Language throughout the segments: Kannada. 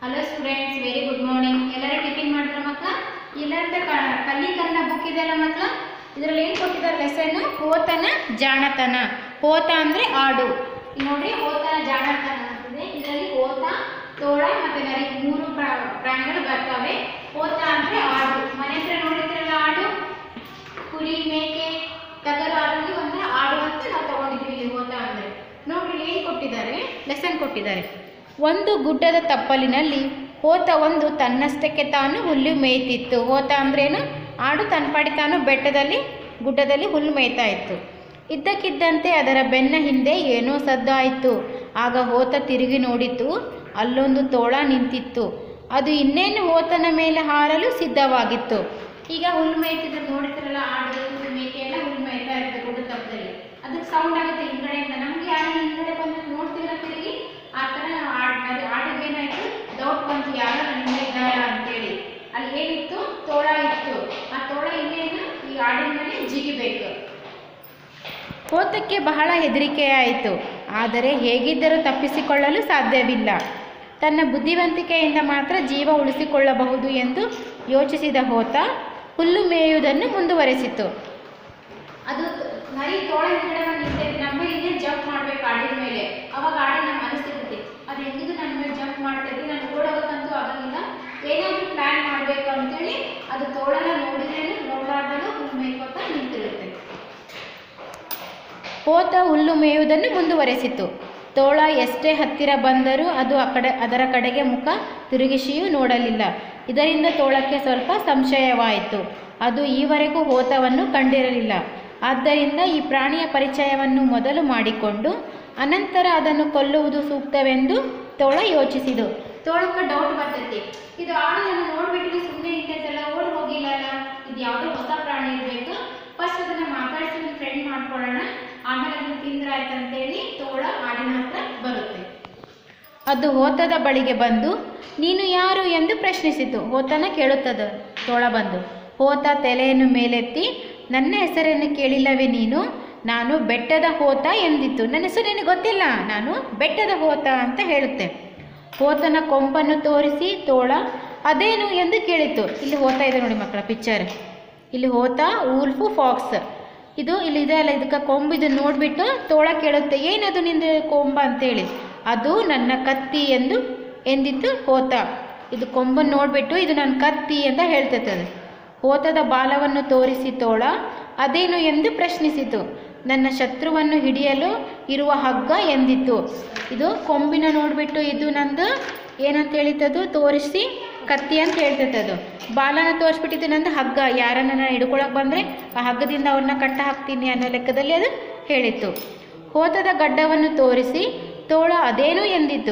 hello students very good morning ಎಲ್ಲರ ಟಿಫಿನ್ ಮಾಡಿದ್ರ ಮಕ್ಕಳ ಇಲ್ಲಂತ ಕಲ್ಲಿ ಕನ್ನಡ ಬುಕ್ ಇದೆಯಲ್ಲ ಮಕ್ಕಳ ಇದರಲ್ಲಿ ಏನು ಕೊಟ್ಟಿದ್ದಾರೆ ಲೆಸನ್ನು ಹೋತನ ಜಾಣತನ ಹೋತ ಅಂದರೆ ಆಡು ಇಲ್ಲಿ ನೋಡ್ರಿ ಹೋತನ ಜಾಣತನ ಅಂತಿದೆ ಇದರಲ್ಲಿ ಹೋತ ತೋಳ ಮತ್ತೆ ನರಿ ಮೂರು ಪ್ರಾ- ಪ್ರಾಣಿಗಳು ಬರ್ತವೆ ಹೋತ ಅಂದರೆ ಆಡು ಮನೆ ಹತ್ರ ನೋಡಿದ್ರಲ್ಲ ಆಡು ಕುರಿ ಮೇಕೆ ಟಗರು ಅದರಲ್ಲಿ ಒಂದು ಆಡು ಅಂತ ನಾವು ತಗೊಂಡಿದ್ವಿ ಇಲ್ಲಿ ಹೋತ ಅಂದರೆ ನೋಡ್ರಿ ಇಲ್ಲಿ ಏನು ಕೊಟ್ಟಿದ್ದಾರೆ ಲೆಸನ್ ಕೊಟ್ಟಿದ್ದಾರೆ ಒಂದು ಗುಡ್ಡದ ತಪ್ಪಲಿನಲ್ಲಿ ಹೋತ ಒಂದು ತನ್ನಷ್ಟಕ್ಕೆ ತಾನು ಹುಲ್ಲು ಮೇಯ್ತಿತ್ತು ಹೋತ ಅಂದ್ರೇನು ಆಡು ತನ್ನ ಪಾಡಿ ತಾನು ಬೆಟ್ಟದಲ್ಲಿ ಗುಡ್ಡದಲ್ಲಿ ಹುಲ್ಲು ಮೇಯ್ತಾ ಇತ್ತು ಇದ್ದಕ್ಕಿದ್ದಂತೆ ಅದರ ಬೆನ್ನ ಹಿಂದೆ ಏನೋ ಸದ್ದಾಯಿತು ಆಗ ಹೋತ ತಿರುಗಿ ನೋಡಿತು ಅಲ್ಲೊಂದು ತೋಳ ನಿಂತಿತ್ತು ಅದು ಇನ್ನೇನು ಹೋತನ ಮೇಲೆ ಹಾರಲು ಸಿದ್ಧವಾಗಿತ್ತು ಈಗ ಹುಲ್ಲು ಮೇಯ್ತಿದ್ರೆ ನೋಡ್ತಿರಲ್ಲ ಆಡು ಹುಲ್ಲು ಮೇಕೆ ಎಲ್ಲ ಹುಲ್ಲು ಮೇಯ್ತಾ ಇರುತ್ತೆ ಗುಡ್ಡ ತಪ್ಪದಲ್ಲಿ ಅದಕ್ಕೆ ಸೌಂಡ್ ಆಗುತ್ತೆ ಹಿಂದ್ಗಡೆಯಿಂದ ನಮ್ಗೆ ಯಾರು ಹಿಂದ್ಗಡೆ ಬಂದು ನೋಡ್ತಿಲ್ಲ ತಿರುಗಿ ಆ ಥರ ನಾವು ಆಡ್ ಅದು ಆಡಿಗೆ ಏನಾಯ್ತು ಡೌಟ್ ಬಂತು ಯಾರೋ ನನ್ನ ಹಿಂದೆ ಇದ್ದಾರ ಅಂತೇಳಿ ಅಲ್ಲಿ ಏನಿತ್ತು ತೋಳ ಇತ್ತು ಆ ತೋಳ ಇನ್ನೇನು ಈ ಆಡಿನ ಮೇಲೆ ಜಿಗಿಬೇಕು ಹೋತಕ್ಕೆ ಬಹಳ ಹೆದರಿಕೆಯಾಯಿತು ಆದರೆ ಹೇಗಿದ್ದರೂ ತಪ್ಪಿಸಿಕೊಳ್ಳಲು ಸಾಧ್ಯವಿಲ್ಲ ತನ್ನ ಬುದ್ಧಿವಂತಿಕೆಯಿಂದ ಮಾತ್ರ ಜೀವ ಉಳಿಸಿಕೊಳ್ಳಬಹುದು ಎಂದು ಯೋಚಿಸಿದ ಹೋತ ಹುಲ್ಲು ಮೇಯುವುದನ್ನು ಮುಂದುವರೆಸಿತು ಅದು ನರಿ ತೋಳ ಹಿಂದ್ಗಡೆ ಬಂದು ನಿಂತೈತಿ ನಮ್ಮ ಇನ್ನೇ ಜಂಪ್ ಮಾಡ್ಬೇಕು ಆಡಿನ ಮೇಲೆ ಅವಾಗ ಆಡಿ ನಮ್ಮ ಅನಿಸ್ತಿರ್ತೈತಿ ಅದು ಹೆಂಗಿದು ನನ್ನ ಮೇಲೆ ಜಂಪ್ ಮಾಡ್ತೈತಿ ನಾನು ಓಡೋಗಕ್ಕಂತೂ ಆಗಂಗಿಲ್ಲ ಏನಾದರೂ ಪ್ಲ್ಯಾನ್ ಮಾಡಬೇಕು ಅಂತೇಳಿ ಅದು ತೋಳನ ನೋಡಿದ್ರೇನು ನೋಡಲಾರ್ದಾಗ ಹುಲ್ಲು ಮೇಯ್ಕೋತ ನಿಂತಿರುತ್ತೆ ಹೋತ ಹುಲ್ಲು ಮೇಯುವುದನ್ನು ಮುಂದುವರೆಸಿತು ತೋಳ ಎಷ್ಟೇ ಹತ್ತಿರ ಬಂದರೂ ಅದು ಆ ಕಡೆ ಅದರ ಕಡೆಗೆ ಮುಖ ತಿರುಗಿಸಿಯೂ ನೋಡಲಿಲ್ಲ ಇದರಿಂದ ತೋಳಕ್ಕೆ ಸ್ವಲ್ಪ ಸಂಶಯವಾಯಿತು ಅದು ಈವರೆಗೂ ಹೋತವನ್ನು ಕಂಡಿರಲಿಲ್ಲ ಆದ್ದರಿಂದ ಈ ಪ್ರಾಣಿಯ ಪರಿಚಯವನ್ನು ಮೊದಲು ಮಾಡಿಕೊಂಡು ಅನಂತರ ಅದನ್ನು ಕೊಲ್ಲುವುದು ಸೂಕ್ತವೆಂದು ತೋಳ ಯೋಚಿಸಿದು ತೋಳಕ್ಕೆ ಡೌಟ್ ಬರ್ತೈತಿ ಇದು ಆಡು ನನ್ನ ನೋಡ್ಬಿಟ್ಟು ಸುಮ್ಮನೆ ನಿಂತೈತಲ್ಲ ಓಡಿ ಹೋಗಿಲ್ಲಲ್ಲ ಇದು ಯಾವುದೋ ಹೊಸ ಪ್ರಾಣಿ ಇರಬೇಕು ಫಸ್ಟ್ ಅದನ್ನ ಮಾತಾಡಿಸಿ ಒಂದು ಫ್ರೆಂಡ್ ಮಾಡ್ಕೊಳ್ಳೋಣ ಆಮೇಲೆ ಅದನ್ನ ತಿಂದ್ರೆ ಆಯ್ತು ಅಂತೇಳಿ ತೋಳ ಆಡಿನ ಹತ್ರ ಬರುತ್ತೆ ಅದು ಹೋತದ ಬಳಿಗೆ ಬಂದು ನೀನು ಯಾರು ಎಂದು ಪ್ರಶ್ನಿಸಿತು ಹೋತನ ಕೇಳುತ್ತದ ತೋಳ ಬಂದು ಹೋತ ತಲೆಯನ್ನು ಮೇಲೆತ್ತಿ ನನ್ನ ಹೆಸರನ್ನು ಕೇಳಿಲ್ಲವೇ ನೀನು ನಾನು ಬೆಟ್ಟದ ಹೋತ ಎಂದಿತ್ತು ನನ್ನ ಹೆಸರು ನಿನಗೆ ಗೊತ್ತಿಲ್ಲ ನಾನು ಬೆಟ್ಟದ ಹೋತ ಅಂತ ಹೇಳುತ್ತೆ ಹೋತನ ಕೊಂಬನ್ನು ತೋರಿಸಿ ತೋಳ ಅದೇನು ಎಂದು ಕೇಳಿತು ಇಲ್ಲಿ ಹೋತ ಇದೆ ನೋಡಿ ಮಕ್ಕಳ ಪಿಕ್ಚರ್ ಇಲ್ಲಿ ಹೋತ ಊಲ್ಫು ಫಾಕ್ಸ್ ಇದು ಇಲ್ಲಿ ಇದೆ ಅಲ್ಲ ಇದಕ್ಕೆ ಕೊಂಬು ಇದು ನೋಡಿಬಿಟ್ಟು ತೋಳ ಕೇಳುತ್ತೆ ಏನದು ನಿಂದು ಕೊಂಬ ಅಂತೇಳಿ ಅದು ನನ್ನ ಕತ್ತಿ ಎಂದು ಎಂದಿತ್ತು ಹೋತ ಇದು ಕೊಂಬನ್ನು ನೋಡಿಬಿಟ್ಟು ಇದು ನನ್ನ ಕತ್ತಿ ಅಂತ ಹೇಳ್ತೈತೆ ಅದು ಹೋತದ ಬಾಲವನ್ನು ತೋರಿಸಿ ತೋಳ ಅದೇನು ಎಂದು ಪ್ರಶ್ನಿಸಿತು ನನ್ನ ಶತ್ರುವನ್ನು ಹಿಡಿಯಲು ಇರುವ ಹಗ್ಗ ಎಂದಿತ್ತು ಇದು ಕೊಂಬಿನ ನೋಡಿಬಿಟ್ಟು ಇದು ನಂದು ಏನಂತ ಹೇಳಿತದು ತೋರಿಸಿ ಕತ್ತಿ ಅಂತ ಹೇಳ್ತೈತೆ ಅದು ಬಾಲನ ತೋರಿಸ್ಬಿಟ್ಟಿದ್ದು ನಂದು ಹಗ್ಗ ಯಾರನ್ನ ನಾನು ಹಿಡ್ಕೊಳಕ್ಕೆ ಬಂದರೆ ಆ ಹಗ್ಗದಿಂದ ಅವ್ರನ್ನ ಕಟ್ಟ ಹಾಕ್ತೀನಿ ಅನ್ನೋ ಲೆಕ್ಕದಲ್ಲಿ ಅದು ಹೇಳಿತ್ತು ಹೋತದ ಗಡ್ಡವನ್ನು ತೋರಿಸಿ ತೋಳ ಅದೇನು ಎಂದಿತ್ತು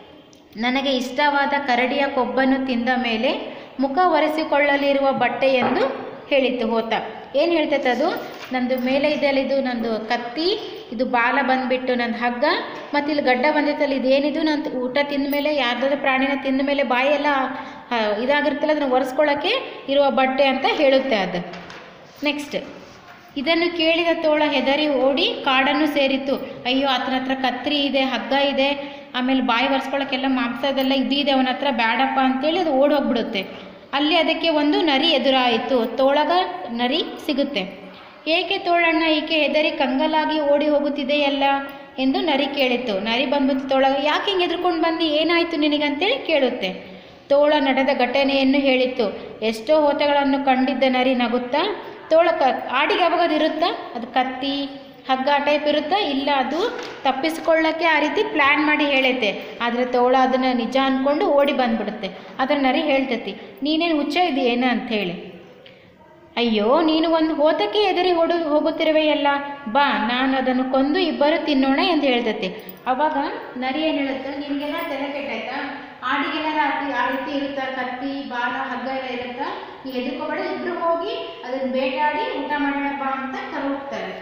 ನನಗೆ ಇಷ್ಟವಾದ ಕರಡಿಯ ಕೊಬ್ಬನ್ನು ತಿಂದ ಮೇಲೆ ಮುಖ ಒರೆಸಿಕೊಳ್ಳಲಿರುವ ಬಟ್ಟೆ ಎಂದು ಹೇಳಿತ್ತು ಹೋತ ಏನು ಹೇಳ್ತೈತೆ ಅದು ನಂದು ಮೇಲೆ ಇದೆಯಲ್ಲ ಇದು ನಂದು ಕತ್ತಿ ಇದು ಬಾಲ ಬಂದುಬಿಟ್ಟು ನನ್ನ ಹಗ್ಗ ಮತ್ತು ಇಲ್ಲಿ ಗಡ್ಡ ಬಂದೈತಲ್ಲ ಇದೇನಿದು ನಾನು ಊಟ ತಿಂದ ಮೇಲೆ ಯಾರ್ದಾದ್ರು ಪ್ರಾಣಿನ ತಿಂದ ಮೇಲೆ ಬಾಯೆಲ್ಲ ಆ, ಇದಾಗಿರ್ತಲ್ಲ ಅದನ್ನು ಒರೆಸ್ಕೊಳ್ಳೋಕ್ಕೆ ಇರುವ ಬಟ್ಟೆ ಅಂತ ಹೇಳುತ್ತೆ ಅದು ನೆಕ್ಸ್ಟ್ ಇದನ್ನು ಕೇಳಿದ ತೋಳ ಹೆದರಿ ಓಡಿ ಕಾಡನ್ನು ಸೇರಿತು ಅಯ್ಯೋ ಆತನ ಹತ್ರ ಕತ್ರಿ ಇದೆ ಹಗ್ಗ ಇದೆ ಆಮೇಲೆ ಬಾಯಿ ಒರೆಸ್ಕೊಳ್ಳೋಕ್ಕೆಲ್ಲ ಮಾಂಸದೆಲ್ಲ ಇದು ಇದೆ ಅವನ ಹತ್ರ ಬೇಡಪ್ಪ ಅಂತೇಳಿ ಅದು ಓಡಿ ಹೋಗ್ಬಿಡುತ್ತೆ ಅಲ್ಲಿ ಅದಕ್ಕೆ ಒಂದು ನರಿ ಎದುರಾಯಿತು ತೋಳಗ ನರಿ ಸಿಗುತ್ತೆ ಏಕೆ ತೋಳಣ್ಣ ಈಕೆ ಹೆದರಿ ಕಂಗಲಾಗಿ ಓಡಿ ಹೋಗುತ್ತಿದೆಯಲ್ಲ ಎಂದು ನರಿ ಕೇಳಿತು ನರಿ ಬಂದ್ಬಿಟ್ಟು ತೋಳಗ ಯಾಕೆ ಹಿಂಗೆ ಎದ್ರುಕೊಂಡು ಬಂದು ಏನಾಯಿತು ನಿನಗಂತೇಳಿ ಕೇಳುತ್ತೆ ತೋಳ ನಡೆದ ಘಟನೆಯನ್ನು ಹೇಳಿತ್ತು ಎಷ್ಟೋ ಹೋತಗಳನ್ನು ಕಂಡಿದ್ದ ನರಿ ನಗುತ್ತಾ ತೋಳ ಕ ಆಡಿಗೆ ಯಾವಾಗ ಅದು ಇರುತ್ತಾ ಅದು ಕತ್ತಿ ಹಗ್ಗ ಟೈಪ್ ಇರುತ್ತಾ ಇಲ್ಲ ಅದು ತಪ್ಪಿಸ್ಕೊಳ್ಳೋಕ್ಕೆ ಆ ರೀತಿ ಪ್ಲ್ಯಾನ್ ಮಾಡಿ ಹೇಳೈತೆ ಆದರೆ ತೋಳ ಅದನ್ನು ನಿಜ ಅಂದ್ಕೊಂಡು ಓಡಿ ಬಂದ್ಬಿಡುತ್ತೆ ಅದರ ನರಿ ಹೇಳ್ತೈತಿ ನೀನೇನು ಹುಚ್ಚ ಇದೆಯೇನ ಅಂಥೇಳಿ ಅಯ್ಯೋ ನೀನು ಒಂದು ಹೋತಕ್ಕೆ ಎದುರಿ ಓಡು ಹೋಗುತ್ತಿರುವೆಯಲ್ಲ ಬಾ ನಾನು ಅದನ್ನು ಕೊಂದು ಇಬ್ಬರು ತಿನ್ನೋಣ ಎಂದು ಹೇಳ್ತೈತಿ ಅವಾಗ ನರಿ ಏನು ಹೇಳುತ್ತೆ ನಿನಗೆಲ್ಲ ತಲೆ ಕೆಟ್ಟಾಯ್ತಾ ಆಡಿಗೆಲ್ಲ ರಾತ್ರಿ ಆ ರೀತಿ ಇರುತ್ತಾ ಕತ್ತಿ ಬಾಲ ಹಗ್ಗ ಎಲ್ಲ ಇರುತ್ತಾ ನೀ ಎದುರ್ಕೋಬೇಡ ಇಬ್ರು ಹೋಗಿ ಅದನ್ನು ಬೇಟಾಡಿ ಊಟ ಮಾಡೋಣಪ್ಪ ಅಂತ ಕರೆ ಹೋಗ್ತಾರೆ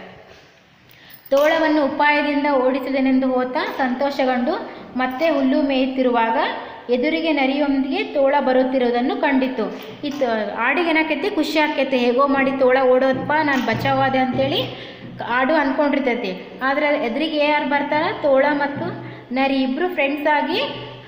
ತೋಳವನ್ನು ಉಪಾಯದಿಂದ ಓಡಿಸಿದನೆಂದು ಹೋತ ಸಂತೋಷಗೊಂಡು ಮತ್ತೆ ಹುಲ್ಲು ಮೇಯುತ್ತಿರುವಾಗ ಎದುರಿಗೆ ನರಿಯೊಂದಿಗೆ ತೋಳ ಬರುತ್ತಿರುವುದನ್ನು ಕಂಡಿತು ಇತ್ತು ಆಡಿಗೆ ಏನಾಕೈತಿ ಖುಷಿ ಆಕೈತೆ ಹೇಗೋ ಮಾಡಿ ತೋಳ ಓಡೋದಪ್ಪ ನಾನು ಬಚಾವಾದೆ ಅಂತೇಳಿ ಆಡು ಅಂದ್ಕೊಂಡಿರ್ತೈತಿ ಆದರೆ ಎದುರಿಗೆ ಯಾರು ಬರ್ತಾರ ತೋಳ ಮತ್ತು ನರಿ ಇಬ್ಬರು ಫ್ರೆಂಡ್ಸ್ ಆಗಿ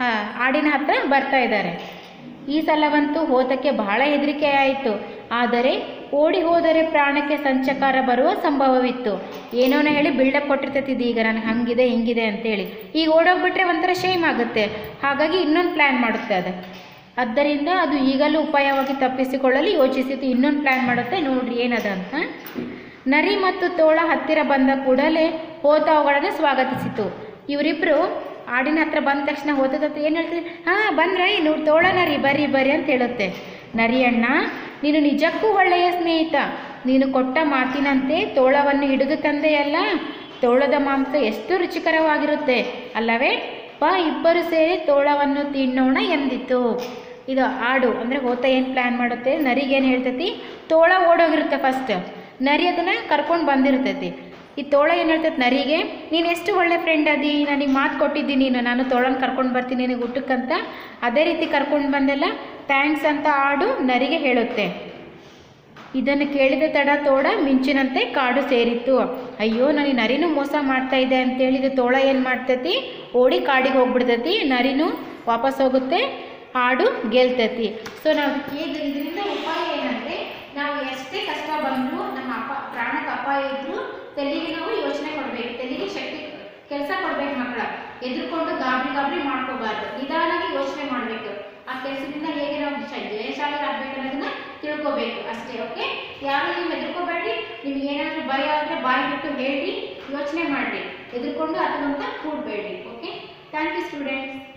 ಹಾ, ಆಡಿನ ಹತ್ರ ಬರ್ತಾ ಇದ್ದಾರೆ ಈ ಸಲವಂತೂ ಹೋತಕ್ಕೆ ಬಹಳ ಹೆದರಿಕೆ ಆಯಿತು ಆದರೆ ಓಡಿ ಹೋದರೆ ಪ್ರಾಣಕ್ಕೆ ಸಂಚಕಾರ ಬರುವ ಸಂಭವವಿತ್ತು ಏನೋನ ಹೇಳಿ ಬಿಲ್ಡಪ್ ಕೊಟ್ಟಿರ್ತೈತಿ ಇದು ಈಗ ನನಗೆ ಹಂಗಿದೆ ಹಿಂಗಿದೆ ಅಂತೇಳಿ ಈಗ ಓಡೋಗ್ಬಿಟ್ರೆ ಒಂಥರ ಶೇಮ್ ಆಗುತ್ತೆ ಹಾಗಾಗಿ ಇನ್ನೊಂದು ಪ್ಲ್ಯಾನ್ ಮಾಡುತ್ತೆ ಅದು ಆದ್ದರಿಂದ ಅದು ಈಗಲೂ ಉಪಾಯವಾಗಿ ತಪ್ಪಿಸಿಕೊಳ್ಳಲು ಯೋಚಿಸಿತು ಇನ್ನೊಂದು ಪ್ಲ್ಯಾನ್ ಮಾಡುತ್ತೆ ನೋಡ್ರಿ ಏನದ ಅಂತ ನರಿ ಮತ್ತು ತೋಳ ಹತ್ತಿರ ಬಂದ ಕೂಡಲೇ ಹೋತ ಅವುಗಳನ್ನು ಸ್ವಾಗತಿಸಿತು ಇವರಿಬ್ಬರು ಆಡಿನ ಹತ್ರ ಬಂದ ತಕ್ಷಣ ಹೋತದ ಏನು ಹೇಳ್ತಿದೆ ಹಾಂ ಬಂದ್ರ ಇನ್ನು ತೋಳ ನರಿ ಬರ್ರಿ ಬರ್ರಿ ಅಂತ ಹೇಳುತ್ತೆ ನರಿಯಣ್ಣ ನೀನು ನಿಜಕ್ಕೂ ಒಳ್ಳೆಯ ಸ್ನೇಹಿತ ನೀನು ಕೊಟ್ಟ ಮಾತಿನಂತೆ ತೋಳವನ್ನು ಹಿಡಿದು ತಂದೆಯಲ್ಲ ತೋಳದ ಮಾಂಸ ಎಷ್ಟು ರುಚಿಕರವಾಗಿರುತ್ತೆ ಅಲ್ಲವೇ ಬಾ ಇಬ್ಬರು ಸೇರಿ ತೋಳವನ್ನು ತಿನ್ನೋಣ ಎಂದಿತು ಇದು ಆಡು ಅಂದರೆ ಹೋತ ಏನು ಪ್ಲ್ಯಾನ್ ಮಾಡುತ್ತೆ ನರಿಗೇನು ಹೇಳ್ತೈತಿ ತೋಳ ಓಡೋಗಿರುತ್ತೆ ಫಸ್ಟ್ ನರಿ ಅದನ್ನು ಕರ್ಕೊಂಡು ಬಂದಿರ್ತೈತಿ ಈ ತೋಳ ಏನು ಹೇಳ್ತೈತೆ ನರಿಗೆ ನೀನು ಎಷ್ಟು ಒಳ್ಳೆ ಫ್ರೆಂಡ್ ಅದಿ ನನಗೆ ಮಾತು ಕೊಟ್ಟಿದ್ದೀನಿ ನೀನು ನಾನು ತೋಳನ ಕರ್ಕೊಂಡು ಬರ್ತೀನಿ ನಿನಗೆ ಊಟಕ್ಕಂತ ಅದೇ ರೀತಿ ಕರ್ಕೊಂಡು ಬಂದೆಲ್ಲ ಥ್ಯಾಂಕ್ಸ್ ಅಂತ ಆಡು ನರಿಗೆ ಹೇಳುತ್ತೆ ಇದನ್ನು ಕೇಳಿದ ತಡ ತೋಳ ಮಿಂಚಿನಂತೆ ಕಾಡು ಸೇರಿತ್ತು ಅಯ್ಯೋ ನನಗೆ ನರಿನೂ ಮೋಸ ಮಾಡ್ತಾ ಇದೆ ಅಂತೇಳಿ ಇದು ತೋಳ ಏನು ಮಾಡ್ತೈತಿ ಓಡಿ ಕಾಡಿಗೆ ಹೋಗ್ಬಿಡ್ತೈತಿ ನರಿನೂ ವಾಪಸ್ ಹೋಗುತ್ತೆ ಹಾಡು ಗೆಲ್ತೈತಿ ಸೊ ನಾವು ಈಗ ಇದರಿಂದ ಉಪಾಯ ಏನಂದರೆ ನಾವು ಎಷ್ಟೇ ಕಷ್ಟ ಬಂದರೂ ನಮ್ಮ ಅಪ್ಪ ಪ್ರಾಣಕ್ಕೆ ಅಪಾಯ ಇದ್ದರೂ ತಲೆಗೆ ನಾವು ಯೋಚನೆ ಕೊಡಬೇಕು ತಲೆಗೆ ಶಕ್ತಿ ಕೆಲಸ ಕೊಡ್ಬೇಕು ಮಕ್ಕಳ ಎದುರ್ಕೊಂಡು ಗಾಬರಿ ಗಾಬರಿ ಮಾಡ್ಕೋಬಾರ್ದು ನಿಧಾನಾಗಿ ಯೋಚನೆ ಮಾಡಬೇಕು ಆ ಕೆಲಸದಿಂದ ಹೇಗೆ ನಾವು ಶ- ಜಯಶಾಲಿ ಆಗ್ಬೇಕು ಅನ್ನೋದನ್ನ ತಿಳ್ಕೊಬೇಕು ಅಷ್ಟೇ ಓಕೆ ಯಾರು ನೀವು ಹೆದರ್ಕೋಬೇಡಿ ನಿಮ್ಗೆ ಏನಾದರೂ ಭಯ ಆದರೆ ಬಾಯಿ ಬಿಟ್ಟು ಹೇಳಿ ಯೋಚನೆ ಮಾಡಿರಿ ಎದುರ್ಕೊಂಡು ಅದನ್ನಂತ ಕೂಡಬೇಡಿ ಓಕೆ ಥ್ಯಾಂಕ್ ಯು ಸ್ಟೂಡೆಂಟ್ಸ್